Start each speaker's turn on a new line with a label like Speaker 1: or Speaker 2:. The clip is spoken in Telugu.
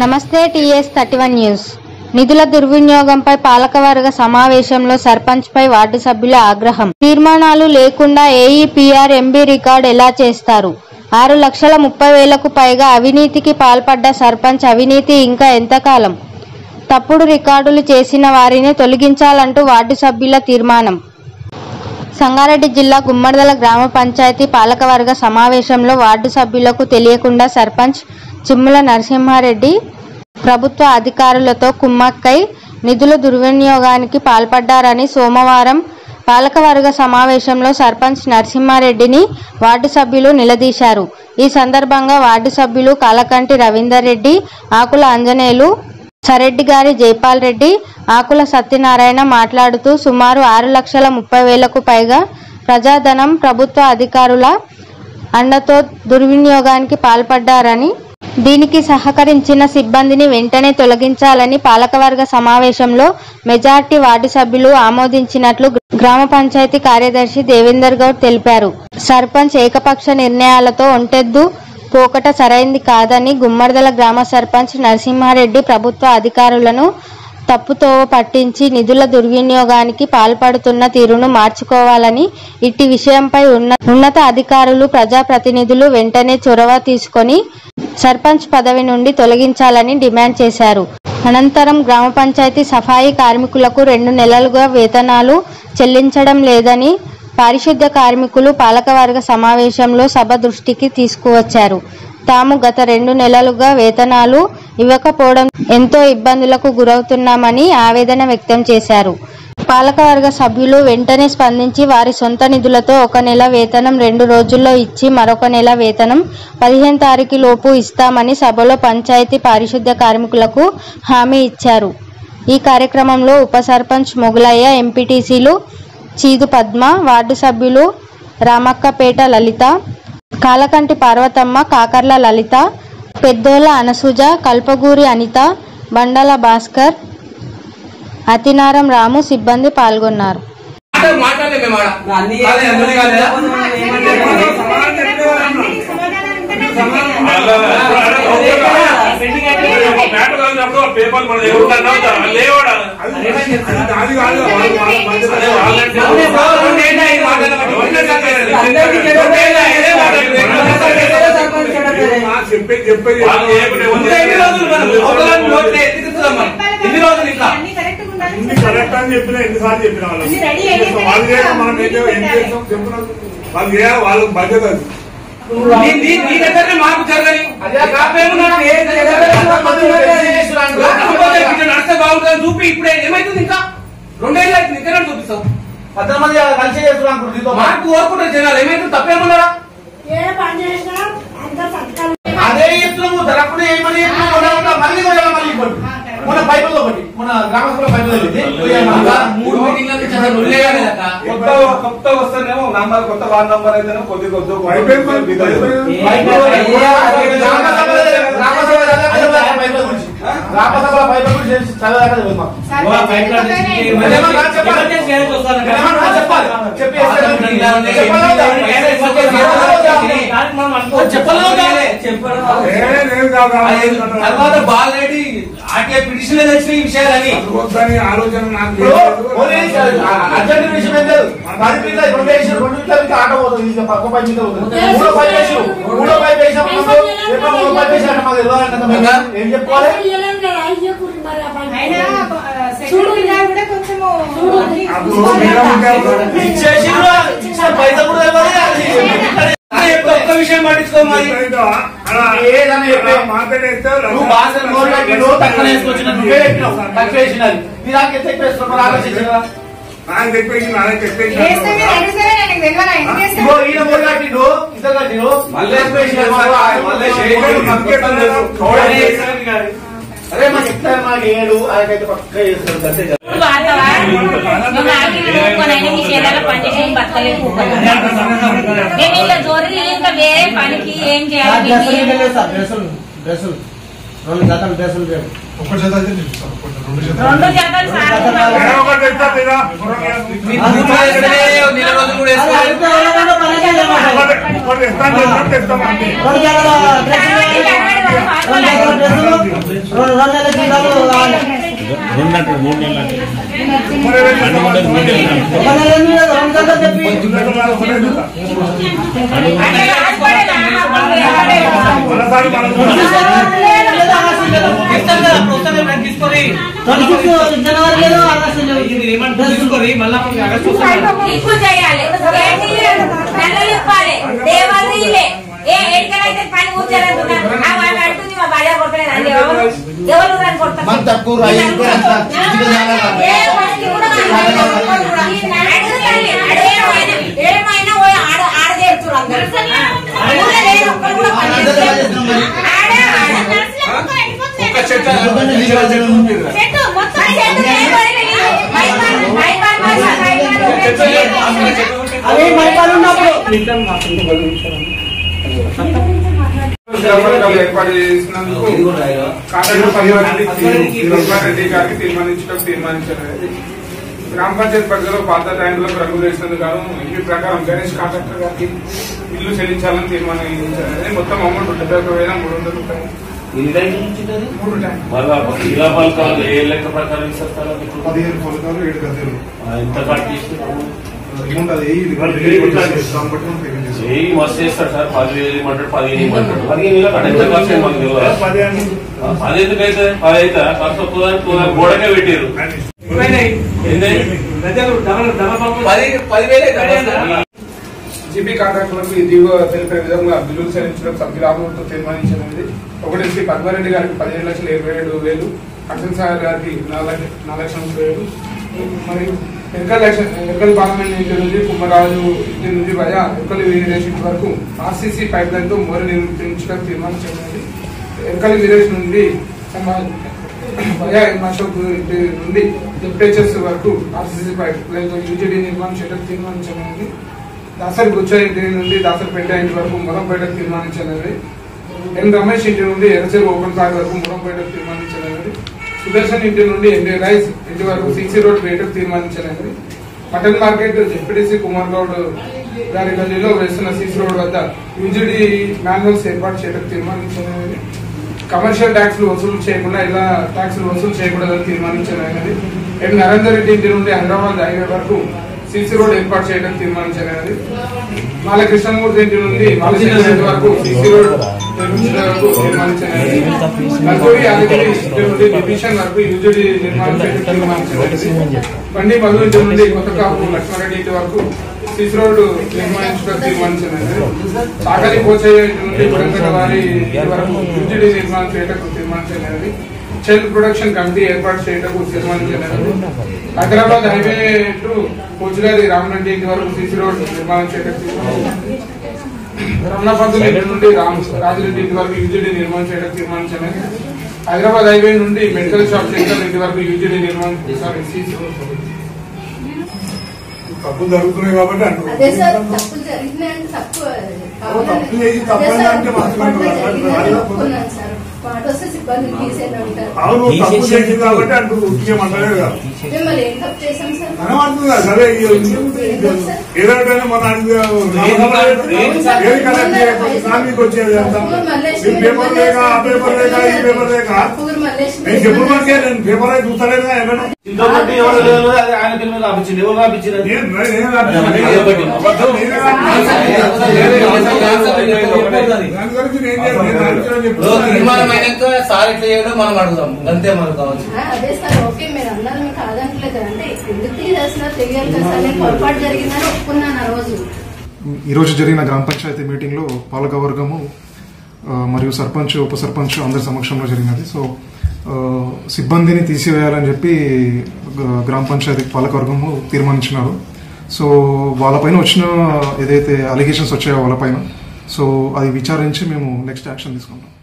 Speaker 1: నమస్తే టీఎస్ థర్టీ వన్ న్యూస్ నిధుల దుర్వినియోగంపై పాలకవర్గ సమావేశంలో సర్పంచ్పై వార్డు సభ్యుల ఆగ్రహం తీర్మానాలు లేకుండా ఏఈపీఆర్ ఎంబీ రికార్డు ఎలా చేస్తారు ఆరు లక్షల ముప్పై వేలకు పైగా అవినీతికి పాల్పడ్డ సర్పంచ్ అవినీతి ఇంకా ఎంతకాలం తప్పుడు రికార్డులు చేసిన వారిని తొలగించాలంటూ వార్డు సభ్యుల తీర్మానం సంగారెడ్డి జిల్లా గుమ్మడిదల గ్రామ పంచాయతీ పాలకవర్గ సమావేశంలో వార్డు సభ్యులకు తెలియకుండా సర్పంచ్ చిమ్ముల నరసింహారెడ్డి ప్రభుత్వ అధికారులతో కుమ్మక్కై నిధుల దుర్వినియోగానికి పాల్పడ్డారని సోమవారం పాలకవర్గ సమావేశంలో సర్పంచ్ నరసింహారెడ్డిని వార్డు సభ్యులు నిలదీశారు ఈ సందర్భంగా వార్డు సభ్యులు కాలకంటి రవీందర్ రెడ్డి ఆకుల అంజనేయులు సరెడ్డి గారి జైపాల్ రెడ్డి ఆకుల సత్యనారాయణ మాట్లాడుతూ సుమారు ఆరు లక్షల ముప్పై వేలకు పైగా ప్రజాధనం ప్రభుత్వ అధికారుల అండతో దుర్వినియోగానికి పాల్పడ్డారని దీనికి సహకరించిన సిబ్బందిని వెంటనే తొలగించాలని పాలకవర్గ సమావేశంలో మెజార్టీ వార్డు సభ్యులు ఆమోదించినట్లు గ్రామ పంచాయతీ కార్యదర్శి దేవేందర్ గౌడ్ తెలిపారు సర్పంచ్ ఏకపక్ష నిర్ణయాలతో ఒంటెద్దు పోకట సరైంది కాదని గుమ్మడిదల గ్రామ సర్పంచ్ నరసింహారెడ్డి ప్రభుత్వ అధికారులను తప్పుతోవ పట్టించి నిధుల దుర్వినియోగానికి పాల్పడుతున్న తీరును మార్చుకోవాలని ఇట్టి విషయంపై ఉన్న ఉన్నత అధికారులు ప్రజాప్రతినిధులు వెంటనే చొరవ తీసుకొని సర్పంచ్ పదవి నుండి తొలగించాలని డిమాండ్ చేశారు అనంతరం గ్రామ పంచాయతీ సఫాయి కార్మికులకు రెండు నెలలుగా వేతనాలు చెల్లించడం లేదని పారిశుద్ధ్య కార్మికులు పాలకవర్గ సమావేశంలో సభ దృష్టికి తీసుకువచ్చారు తాము గత రెండు నెలలుగా వేతనాలు ఇవ్వకపోవడం ఎంతో ఇబ్బందులకు గురవుతున్నామని ఆవేదన వ్యక్తం చేశారు పాలకవర్గ సభ్యులు వెంటనే స్పందించి వారి సొంత నిధులతో ఒక నెల వేతనం రెండు రోజుల్లో ఇచ్చి మరొక నెల వేతనం పదిహేను తారీఖు లోపు ఇస్తామని సభలో పంచాయతీ పారిశుద్ధ్య కార్మికులకు హామీ ఇచ్చారు ఈ కార్యక్రమంలో ఉప సర్పంచ్ మొగులయ్య ఎంపీటీసీలు చీదు పద్మ వార్డు సభ్యులు రామక్కపేట లలిత కాలకంటి పార్వతమ్మ కాకర్ల లలిత పెద్దోల అనసూజ కల్పగూరి అనిత బండల భాస్కర్ అతినారం రాము సిబ్బంది పాల్గొన్నారు
Speaker 2: మాట్లాడు మాట్లాడలే మేము ఆడ
Speaker 3: అన్ని
Speaker 2: కాదే, అన్ని కాలేదా?
Speaker 4: పేపర్ మన లేవాడా
Speaker 2: అదే వాళ్ళంటే రెండేళ్ళ అయింది మాట్లాడమని.
Speaker 3: అందరికీ
Speaker 2: రెండేళ్ళ అయిందే
Speaker 4: చెప్పేది చెప్పేది
Speaker 2: ఇంకా ఎన్ని రోజులు మనం అవతలని నోట్లే ఎత్తుకుతున్నాం మనం. ఎన్ని రోజులు ఇంకా
Speaker 4: ఇన్ని కరెక్ట్ అని చెప్పిన ఎన్నిసార్లు చెప్పిన వాళ్ళు
Speaker 5: ఇది రెడీ అయ్యి
Speaker 4: వాళ్ళు చేయక మనం ఏం చేయాలి? ఏం చేస్తాం చెప్పున్నాం వాళ్ళు చేయాలి వాళ్ళకి బాధ్యత అది
Speaker 2: నీ- నీ- నీ దగ్గరనే మార్పు జరగని కాపేమున్నాడు? కాకపోతే ఇట్లా నడిస్తే బాగుంటుందని చూపి ఇప్పుడే ఏమైతుంది ఇంకా రెండేళ్ళు అవుతుంది ఇంకా చూపిస్తాం
Speaker 3: పద్దెనిమిది మంది కలిసి చేస్తున్నాం ఇప్పుడు నీతో
Speaker 2: మార్పు కోరుకుంటారు జనాలు ఏమైతుంది తప్పేమున్నారా
Speaker 5: ఏ పని చేసినా అందరు సంతకాలు
Speaker 3: అదే చెప్తున్నాము ధరప్పుడు ఏమని చెప్పినాము? మొన్న మొన్న మళ్ళీ పోయాం మళ్ళీ ఇప్పుడు మొన్న పైపుల్లో ఒకటి మొన్న గ్రామ సభలో పైపులు వెళ్ళింది పోయాం మళ్ళా.
Speaker 2: మూడు మీటింగ్ల నుంచి అసలు నువ్వులే కాలేదక్క.
Speaker 6: కొత్త కొత్త వస్తేనేమో నంబర్ కొత్త వార్డ్ నంబర్ అయితేనే కొద్ది కొద్ది
Speaker 4: అయిపోయింది మరి, అయిపోయింది.
Speaker 3: పైపులు గ్రామ సభలో గ్రామ సభలో చదివే పైపుల గురించి గ్రామ సభలో పైపుల గురించి తెలిసి చదివేదాకా తెలియదు మాకు. ఏమన్నా నాకు చెప్పాలి. ఏమన్నా నాకు చెప్పాలి. చెప్పి
Speaker 4: ఏ, లేదు కాదు,
Speaker 2: తర్వాత బాలరెడ్డి ఆర్టీఐ పిటిషన్ తెలిసిన ఈ విషయాలని
Speaker 4: అది వద్దని ఆలోచన నాకు
Speaker 3: ఇప్పుడు
Speaker 4: లేదు.
Speaker 3: పోలీస్ అర్జెంట్ విషయం ఏం లేదు పది మీద రెండు వేసిన రెండు మీద ఇంకా ఆట పోతుంది ఇంకా పక్క పై మీద పోతుంది మూడో పై వేసి మూడో పై వేసాం ఎప్పుడు మూడో పై వేసి అంటే మాకు తెలియాలంటే మేము ఏం చెప్పుకోవాలి
Speaker 5: ఇయ్యలేం కదా అయ్యకూడదు మరి ఆ పని.
Speaker 7: అయినా సెక్యూరిటీ గారు కూడా కొంచెము
Speaker 4: అప్పుడు మీరే ఉంటారు.
Speaker 3: ఇచ్చేసి ఇచ్చిన పైసలు కూడా తెలియాలి
Speaker 2: అరే, ఒక్క విషయం పట్టించుకోమని
Speaker 4: ఏంటో, అలా
Speaker 3: ఏదన్నా చెప్పే.
Speaker 4: మాట్లాడేస్తే
Speaker 3: నువ్వు బాసలు నోరు కట్టిండు తక్కువ వేసుకొచ్చిన నువ్వే పెట్టినావు తక్కువ వేసినది నీ దాకా ఎంత ఎక్కువ వేసుకున్నావు ఆలోచించిన
Speaker 4: నాకు చెప్పేసి నాకే చెప్పేసి
Speaker 7: వేస్తే మీరు అడుగుతారే నాకు తెలియదా ఎందుకు వేస్తారు?
Speaker 3: ఇగో ఈయన నోరు కట్టిండు ఇద్దరు కట్టిండు
Speaker 6: మళ్ళీ ఎక్కువ వేసినారు. మళ్ళీ చేయలేదు. మొత్తం లేదు.
Speaker 4: చూడండి.
Speaker 3: అరే మాకు చెప్తారు మాకు ఏడు ఆయనకైతే పక్క చేస్తారు అంతే కదా.
Speaker 8: మేము ఇలా జోరి ఇంకా వేరే పనికి ఏం చేయాలి మేము ఏం-
Speaker 9: డ్రెస్సులు డ్రెస్సులు రెండు జతలు డ్రెస్సులు లేవు
Speaker 8: రెండు జతలు సార్
Speaker 4: ఏ ఒకటి తెస్తా లేదా?
Speaker 2: మీరు గుర్తు చేస్తేనే నెల రోజులు కూడా వేసుకోవాలి
Speaker 4: ఒకటి- ఒకటి తెస్తా, తెస్తా, తెస్తాం అంతే.
Speaker 9: రెండు జతల డ్రెస్సులు రెండు జతల డ్రెస్సులు రెండు రెండు నెలల జీతాలు కావాలి
Speaker 10: రెండంటే మూడు నెలలు అంటే
Speaker 4: మరి ఏం చేస్తాం?
Speaker 10: మూడు నెలలు
Speaker 9: ఒక నెల ఎందుకు లేదు? రెండు జతలు చెప్పి
Speaker 4: మనసారి మనం
Speaker 9: లేదా ఆగస్టు లేదు. ట్వంటీ సిక్స్ జనవరి లేదు ఆగస్టు లేదు డ్రెస్సులు.
Speaker 8: ఇప్పుడు చేయాలి ఏంటి? నల్లలు ఇప్పాలి దేవాలి ఇల్లే ఏ ఎక్కడైతే పని కూర్చోరంటున్నా వాళ్ళు అంటుంది మా భార్య కొట్టలేదు అండి ఎవరు ఎవరు నన్ను కొడతారు
Speaker 3: మన తక్కువ రా, ఏం కూడా అంత ఇది కాదా?
Speaker 8: ఏ పనికి కూడా ఈ నాయుడు తల్లి, అడేమైనా, ఏమైనా పోయి ఆడ ఆడ చేస్తున్నారు అందరూ. ఊళ్ళో లేని ఒక్కరు కూడా పని చేస్తున్నారు. ఆడ ఆడ
Speaker 2: ఒక్క చెట్టు
Speaker 8: చెట్టు మొత్తం చెట్టు లేదు, లేదు. మైపాల్, మైపాల్, మైపాల్, మైపాల్.
Speaker 9: అవి మైపాలు ఉన్నప్పుడు
Speaker 6: జ్ఞాపకాలు ఏర్పాటు చేసినందుకు కాంట్రాక్టర్ పరివారాన్ని రెడ్డి గారికి తీర్మానించడం తీర్మానించారు గ్రామ పంచాయతీ పరిధిలో పాత ట్యాంకులకు రంగు వేసినందుకు గాను ఈ ప్రకారం గణేష్ కాంట్రాక్టర్ గారికి ఇల్లు చెల్లించాలని తీర్మానించారు అదే మొత్తం అమౌంట్ డెబ్బై ఒక వేల మూడు వందల రూపాయలు మూడు ట్యాంక్
Speaker 10: మళ్ళా ఇలా పలకాలు ఏ లెక్క ప్రకారం ఇస్తారు మీకు
Speaker 4: పదిహేను పథకాలు ఏడు గదిలు
Speaker 10: ఎంత కట్ చేస్తున్నారు
Speaker 4: ఏముంటది దాన్ని బట్టి మనం పేమెంట్ చేస్తాం
Speaker 10: ఏ మస్తు చేస్తారు సార్ పదివేలు ఇవ్వమంటాడు పదిహేను ఇవ్వమంటాడు పదిహేను వేలు అక్కడ ఎంత ఖర్చు అయింది మనకు తెలియదు
Speaker 4: పదిహేను
Speaker 10: ఆ, పది ఎందుకైతే పది అయితే ఖర్చు ఒక్కదాని ఒక్కదాని గోడకే పెట్టారు ఏంది
Speaker 2: పది పదివేలు
Speaker 6: జీపీ కాంట్రాక్టులకు ఈ జీవో తెలిపే విధంగా బిల్లులు చెల్లించడం సభ్యురాములతో తీర్మానించినది ఒకటి శ్రీ పద్మారెడ్డి గారికి పదిహేను లక్షల ఇరవై ఏడు వేలు అర్జున్ సాగర్ గారికి నాలుగు లక్ష- నాలుగు లక్షల ముప్పై వేలు మరియు ఎక్కల లక్ష ఎక్కల పార్లమెంట్ ఇంటి నుంచి కుమ్మరాజు ఇంటి నుంచి వయా ఎక్కల వీరేష్ ఇంటి వరకు ఆర్సీసీ పైప్ లైన్ తో మోరి నిర్మించడం తీర్మానించినది ఎక్కల వీరేష్ నుండి వయా ఎం అశోక్ ఇంటి నుండి టెంపరేచర్స్ వరకు ఆర్సీసీ పైప్ లైన్ తో యూజీడీ నిర్మాణం చేయడం తీర్మానించినది దాసరి గుచ్చ ఇంటి నుండి దాసరిపేట ఇంటి వరకు మురంపేట తీర్మానించినది ఎన్ రమేష్ ఇంటి నుండి ఎరచెరు ఓపెన్ పార్క్ వరకు మురంపేట తీర్మానించినది సుదర్శన్ ఇంటి నుండి ఎన్డీ రైస్ ఇంటి వరకు సిక్సీ రోడ్ వేయటం తీర్మానించినది mutton market ZPTC Kumar Goud గారి గల్లీలో వేస్తున్న సిక్స్ రోడ్ వద్ద యూజీడీ మాన్యువల్స్ ఏర్పాటు చేయడం తీర్మానించినది కమర్షియల్ ట్యాక్స్లు వసూలు చేయకుండా ఇలా ట్యాక్స్లు వసూలు చేయకూడదని తీర్మానించినది ఎన్ నరేందర్ రెడ్డి ఇంటి నుండి హైదరాబాద్ హైవే వరకు సిసి రోడ్ ఏర్పాటు చేయడం తీర్మానించినది మాల కృష్ణమూర్తి ఇంటి నుండి మాలశేఖర్ ఇంటి వరకు సిసి రోడ్ నిర్మించడం వరకు తీర్మానించినది నల్గొండ యాదగిరి ఇంటి నుండి డివిజన్ వరకు యూజీడీ నిర్మాణం చేయడం తీర్మానించినది బండి మధు ఇంటి నుండి కొత్త కాపు లక్ష్మారెడ్డి ఇంటి వరకు సిసి రోడ్ నిర్మాణించడం తీర్మానించినది సాగరి పోచయ్య ఇంటి నుండి గుడంగడ్డ వారి ఇంటి వరకు యూజీడీ నిర్మాణం చేయడం తీర్మానించినది చైల్డ్ ప్రొడక్షన్ కమిటీ ఏర్పాటు చేయటకు తీర్మానించినది హైదరాబాద్ హైవే టు కోచుగారి రామరెడ్డి ఇంటి వరకు సిసి రోడ్ నిర్మాణం చేయటకు తీర్మానించినది రమణపంతుల ఇంటి నుండి రామ్ రాజిరెడ్డి ఇంటి వరకు యూజీడీ నిర్మాణం చేయడం తీర్మానించినది హైదరాబాద్ హైవే నుండి మెడికల్ షాప్ శంకర్ ఇంటి వరకు యూజీడీ నిర్మాణం సారీ సిసి రోడ్
Speaker 4: తప్పులు జరుగుతున్నాయి కాబట్టి అంటున్నాం
Speaker 5: అదే సార్ తప్పులు జరిగినాయంటే తప్పు
Speaker 4: తప్పు చేసి తప్పు
Speaker 5: అదే సార్,
Speaker 4: అంటే మాత్రం
Speaker 5: తప్పులు
Speaker 4: అంటారు.
Speaker 5: జరిగినాయని ఒప్పుకున్నాను సార్ మాట వస్తే సిబ్బందిని తీసేయండి అంటారు
Speaker 4: అవును తప్పు చేసింది కాబట్టి అంటున్నారు ఉద్యోగం అంటలేదు కదా
Speaker 5: మిమ్మల్ని ఏం తప్పు చేశాం సార్
Speaker 4: మనం అంటున్నా సరే ఈ- ఏదంటే మన ఏది కలెక్ట్ చేయకపోతే దానికి వచ్చేది అంతా ఈ పేపర్ లేక ఆ పేపర్ లేక ఈ పేపర్ లేక
Speaker 5: అప్పుగురు మల్లేష్
Speaker 4: నేను చెప్పుడు మనకే నేను పేపర్ అయితే చూస్తలేదు కదా ఏమన్నా
Speaker 3: ఇంట్లో పెట్టి ఎవరు లేదు అది ఆయన పేరు మీద రాపించింది ఎవరు రాపించింది అది?
Speaker 4: నేను- నేను రాపించాను. అబద్ధం నేనే రాపించాను. దాని గురించి నేను చేయాలి. నేను రాపించానని చెప్తున్నాను.
Speaker 3: తీర్మానం అయినాక సార్ ఎట్లా చేయడం మనం అడుగుదాం అంతే మనకు కావచ్చు
Speaker 5: ఆ, అదే సార్ ఓకే మీరు అన్నారు మీకు కాదనట్లేదు అంటే ఎందుకు తీసేస్తున్నారు తెలియాలి కదా సార్ నేను పొరపాటు జరిగిందని ఒప్పుకున్నాను ఆ రోజు
Speaker 11: ఈరోజు జరిగిన గ్రామ పంచాయతీ మీటింగ్లో పాలకవర్గము ఆ, మరియు సర్పంచ్ ఉప సర్పంచ్ అందరి సమక్షంలో జరిగినది సో ఆ, సిబ్బందిని తీసివేయాలని చెప్పి గ- గ్రామ పంచాయతీ పాలకవర్గము తీర్మానించినారు సో వాళ్ళపైన వచ్చిన ఏదైతే అలిగేషన్స్ వచ్చాయో వాళ్ళపైన సో అది విచారించి మేము నెక్స్ట్ యాక్షన్ తీసుకుంటాం